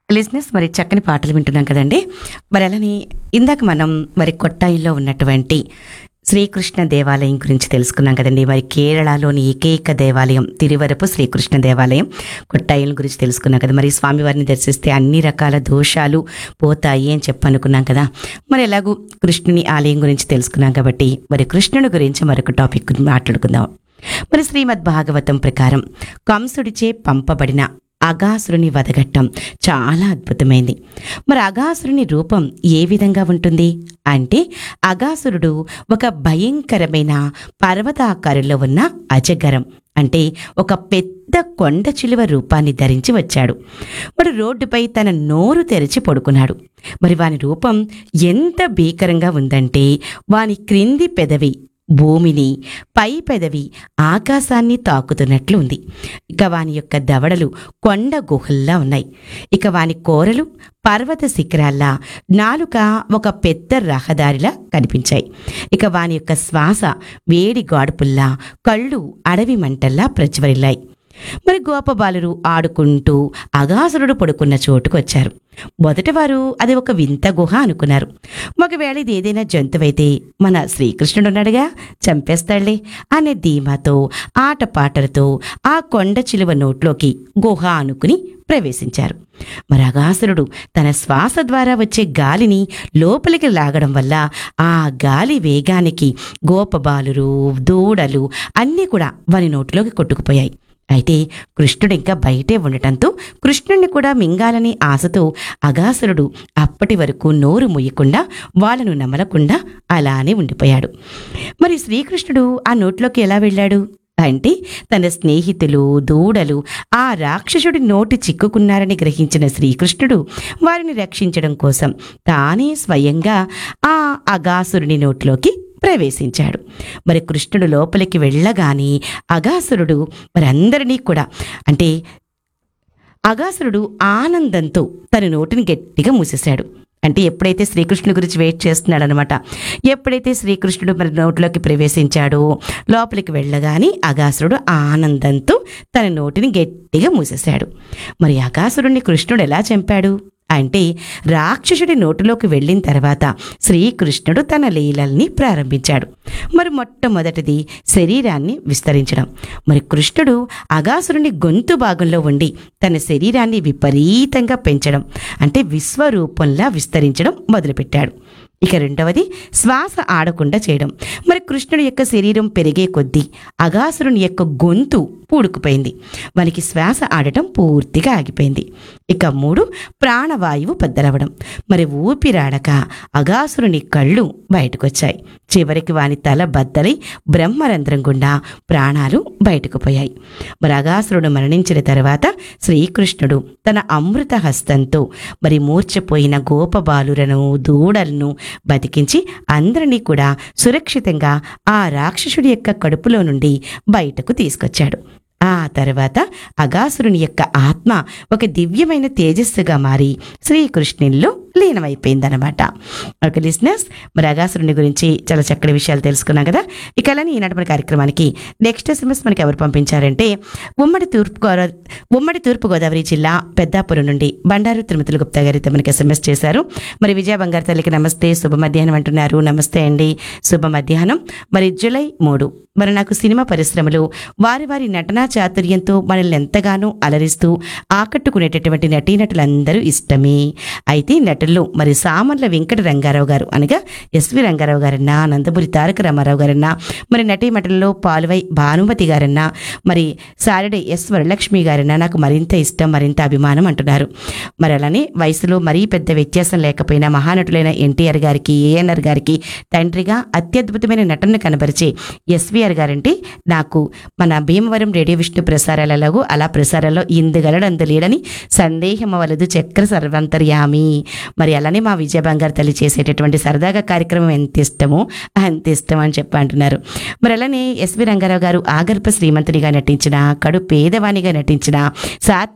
లిజినెస్ మరి చక్కని పాటలు వింటున్నాం కదండి మరి అలానే ఇందాక మనం మరి కొట్టాయిలో ఉన్నటువంటి శ్రీకృష్ణ దేవాలయం గురించి తెలుసుకున్నాం కదండి మరి కేరళలోని ఏకైక దేవాలయం తిరువరపు శ్రీకృష్ణ దేవాలయం కొట్టాయిల గురించి తెలుసుకున్నాం కదా మరి స్వామివారిని దర్శిస్తే అన్ని రకాల దోషాలు పోతాయి అని చెప్పి అనుకున్నాం కదా మరి ఎలాగూ కృష్ణుని ఆలయం గురించి తెలుసుకున్నాం కాబట్టి మరి కృష్ణుని గురించి మరొక టాపిక్ మాట్లాడుకుందాం మరి శ్రీమద్ భాగవతం ప్రకారం కంసుడిచే పంపబడిన అగాసురుని వదగట్టం చాలా అద్భుతమైంది మరి అగాసురుని రూపం ఏ విధంగా ఉంటుంది అంటే అగాసురుడు ఒక భయంకరమైన పర్వతాకారంలో ఉన్న అజగరం అంటే ఒక పెద్ద కొండ చిలువ రూపాన్ని ధరించి వచ్చాడు వాడు రోడ్డుపై తన నోరు తెరిచి పడుకున్నాడు మరి వాని రూపం ఎంత భీకరంగా ఉందంటే వాని క్రింది పెదవి భూమిని పై పెదవి ఆకాశాన్ని తాకుతున్నట్లు ఉంది ఇక వాని యొక్క దవడలు కొండ గుహల్లా ఉన్నాయి ఇక వాని కోరలు పర్వత శిఖరాల్లా నాలుక ఒక పెద్ద రహదారిలా కనిపించాయి ఇక వాని యొక్క శ్వాస వేడి గాడుపుల్లా కళ్ళు అడవి మంటల్లా ప్రజ్వరిల్లాయి మరి గోపబాలురు ఆడుకుంటూ అగాసురుడు పడుకున్న చోటుకు వచ్చారు మొదట వారు అది ఒక వింత గుహ అనుకున్నారు ఒకవేళ ఇది ఏదైనా జంతువైతే మన శ్రీకృష్ణుడు ఉన్నాడుగా చంపేస్తాడులే అనే ధీమాతో ఆటపాటలతో ఆ కొండ చిలువ నోట్లోకి గుహ అనుకుని ప్రవేశించారు మరి అగాసురుడు తన శ్వాస ద్వారా వచ్చే గాలిని లోపలికి లాగడం వల్ల ఆ గాలి వేగానికి గోపబాలురు దూడలు అన్నీ కూడా వారి నోటిలోకి కొట్టుకుపోయాయి అయితే కృష్ణుడు ఇంకా బయటే ఉండటంతో కృష్ణుణ్ణి కూడా మింగాలని ఆశతో అగాసురుడు అప్పటి వరకు నోరు ముయ్యకుండా వాళ్ళను నమలకుండా అలానే ఉండిపోయాడు మరి శ్రీకృష్ణుడు ఆ నోట్లోకి ఎలా వెళ్ళాడు అంటే తన స్నేహితులు దూడలు ఆ రాక్షసుడి నోటి చిక్కుకున్నారని గ్రహించిన శ్రీకృష్ణుడు వారిని రక్షించడం కోసం తానే స్వయంగా ఆ అగాసురుని నోట్లోకి ప్రవేశించాడు మరి కృష్ణుడు లోపలికి వెళ్ళగానే అగాసురుడు మరందరినీ కూడా అంటే అగాసురుడు ఆనందంతో తన నోటిని గట్టిగా మూసేశాడు అంటే ఎప్పుడైతే శ్రీకృష్ణుడి గురించి వెయిట్ చేస్తున్నాడు అనమాట ఎప్పుడైతే శ్రీకృష్ణుడు మరి నోటిలోకి ప్రవేశించాడో లోపలికి వెళ్ళగానే అగాసురుడు ఆనందంతో తన నోటిని గట్టిగా మూసేశాడు మరి అగాసురుణ్ణి కృష్ణుడు ఎలా చంపాడు అంటే రాక్షసుడి నోటిలోకి వెళ్ళిన తర్వాత శ్రీకృష్ణుడు తన లీలల్ని ప్రారంభించాడు మరి మొట్టమొదటిది శరీరాన్ని విస్తరించడం మరి కృష్ణుడు అగాసురుని గొంతు భాగంలో ఉండి తన శరీరాన్ని విపరీతంగా పెంచడం అంటే విశ్వరూపంలా విస్తరించడం మొదలుపెట్టాడు ఇక రెండవది శ్వాస ఆడకుండా చేయడం మరి కృష్ణుడి యొక్క శరీరం పెరిగే కొద్దీ అగాసురుని యొక్క గొంతు పూడుకుపోయింది వానికి శ్వాస ఆడటం పూర్తిగా ఆగిపోయింది ఇక మూడు ప్రాణవాయువు బద్దలవడం మరి ఊపిరాడక అగాసురుని కళ్ళు బయటకు వచ్చాయి చివరికి వాని తల బద్దలై బ్రహ్మరంధ్రం గుండా ప్రాణాలు బయటకు పోయాయి మరి అగాసురుడు మరణించిన తర్వాత శ్రీకృష్ణుడు తన అమృత హస్తంతో మరి మూర్చపోయిన గోపబాలురను దూడలను బతికించి అందరినీ కూడా సురక్షితంగా ఆ రాక్షసుడి యొక్క కడుపులో నుండి బయటకు తీసుకొచ్చాడు ఆ తర్వాత అగాసురుని యొక్క ఆత్మ ఒక దివ్యమైన తేజస్సుగా మారి శ్రీకృష్ణుల్లో లీనమైపోయిందనమాట ఒక లిసినర్స్ మరి అగాసురుని గురించి చాలా చక్కటి విషయాలు తెలుసుకున్నాం కదా ఇక అలానే ఈనాటి మన కార్యక్రమానికి నెక్స్ట్ ఎస్ఎంఎస్ మనకి ఎవరు పంపించారంటే ఉమ్మడి తూర్పు గోదావరి ఉమ్మడి తూర్పు గోదావరి జిల్లా పెద్దాపురం నుండి బండారు తిరుమతుల గుప్తా గారి అయితే మనకి ఎస్ఎంఎస్ చేశారు మరి విజయ బంగారు తల్లికి నమస్తే శుభ మధ్యాహ్నం అంటున్నారు నమస్తే అండి శుభ మధ్యాహ్నం మరి జూలై మూడు మరి నాకు సినిమా పరిశ్రమలో వారి వారి నటనా చాతుర్యంతో మనల్ని ఎంతగానో అలరిస్తూ ఆకట్టుకునేటటువంటి నటీనటులందరూ ఇష్టమే అయితే నటుల్లో మరి సామర్ల వెంకట రంగారావు గారు అనగా ఎస్వి రంగారావు గారన్నా నందమూరి తారక రామారావు గారన్నా మరి నటీమటల్లో పాలువై భానుమతి గారన్నా మరి సారడే ఎస్ వరలక్ష్మి గారన్నా నాకు మరింత ఇష్టం మరింత అభిమానం అంటున్నారు మరి అలానే వయసులో మరీ పెద్ద వ్యత్యాసం లేకపోయినా మహానటులైన ఎన్టీఆర్ గారికి ఏఎన్ఆర్ గారికి తండ్రిగా అత్యద్భుతమైన నటన కనబరిచే ఎస్వీఆర్ గారంటే నాకు మన భీమవరం రేడియో విష్ణు ప్రసారాలలో అలా ప్రసారాల్లో ఇందుగలడు అందులేడని సందేహం వలదు చక్ర సర్వంతర్యామి మరి అలానే మా విజయ బంగారు తల్లి చేసేటటువంటి సరదాగా కార్యక్రమం ఎంత ఇష్టమో అంత ఇష్టం అని చెప్పి అంటున్నారు మరి అలానే ఎస్వి రంగారావు గారు ఆగర్భ శ్రీమంతునిగా నటించిన కడు పేదవానిగా నటించిన సాత్